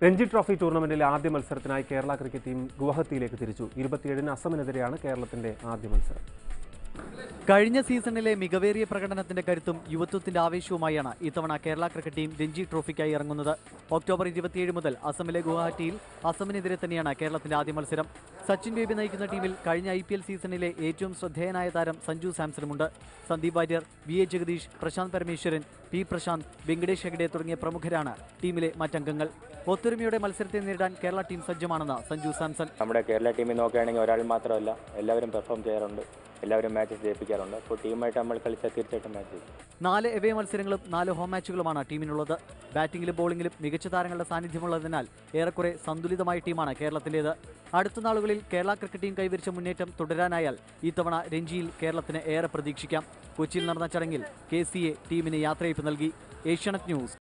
Ranji trophy ടൂർണമെന്റിലെ ആദ്യ മത്സരത്തിനായി കേരള ക്രിക്കറ്റ് ടീം ഗുവാഹത്തിയിലേക്ക് തിരിച്ചു ഇരുപത്തിയേഴിന് അസമിനെതിരെയാണ് കേരളത്തിന്റെ ആദ്യ മത്സരം കഴിഞ്ഞ സീസണിലെ മികവേറിയ പ്രകടനത്തിന്റെ കരുത്തും യുവത്വത്തിന്റെ ആവേശവുമായാണ് ഇത്തവണ കേരള ക്രിക്കറ്റ് ടീം രഞ്ജി ട്രോഫിക്കായി ഇറങ്ങുന്നത് ഒക്ടോബർ ഇരുപത്തിയേഴ് മുതൽ അസമിലെ ഗുവാഹട്ടിയിൽ അസമിനെതിരെ തന്നെയാണ് കേരളത്തിന്റെ ആദ്യ മത്സരം സച്ചിൻ ബേബി നയിക്കുന്ന ടീമിൽ കഴിഞ്ഞ ഐ പി എൽ സീസണിലെ ഏറ്റവും ശ്രദ്ധേയനായ താരം സഞ്ജു സാംസണുമുണ്ട് Sandeep Warrier V A Jagadeesh Prasanth Parameswaran P Prasanth Venkatesh Hegde തുടങ്ങിയ പ്രമുഖരാണ് ടീമിലെ മറ്റംഗങ്ങൾ ഒത്തൊരുമയുടെ മത്സരത്തെ നേരിടാൻ കേരള ടീം സജ്ജമാണെന്ന് സഞ്ജു സാംസൺ നമ്മുടെ കേരള ടീമിൽ നോക്കുകയാണെങ്കിൽ ഒരാൾ മാത്രമല്ല എല്ലാവരും പെർഫോം ചെയ്യാറുണ്ട് എല്ലാവരും മാച്ചസ് ജയിപ്പിക്കാറുണ്ട് അപ്പോൾ ടീമായിട്ട് നമ്മൾ കളിച്ചാൽ തീർച്ചയായിട്ടും മാച്ച് ചെയ്യും നാല് എവേ മത്സരങ്ങളും നാല് ഹോം മാച്ചുകളുമാണ് ടീമിനുള്ളത് ബാറ്റിംഗിലും ബോളിംഗിലും മികച്ച താരങ്ങളുടെ സാന്നിധ്യമുള്ളതിനാൽ ഏറെക്കുറെ സന്തുലിതമായ ടീമാണ് കേരളത്തിൻ്റേത് അടുത്ത നാളുകളിൽ കേരള ക്രിക്കറ്റ് ടീം കൈവരിച്ച മുന്നേറ്റം തുടരാനായാൽ ഇത്തവണ രഞ്ജിയിൽ കേരളത്തിന് ഏറെ പ്രതീക്ഷിക്കാം കൊച്ചിയിൽ നടന്ന ചടങ്ങിൽ കെ സി എ ടീമിന് യാത്രയയപ്പ് നൽകി ഏഷ്യാനെറ്റ് ന്യൂസ്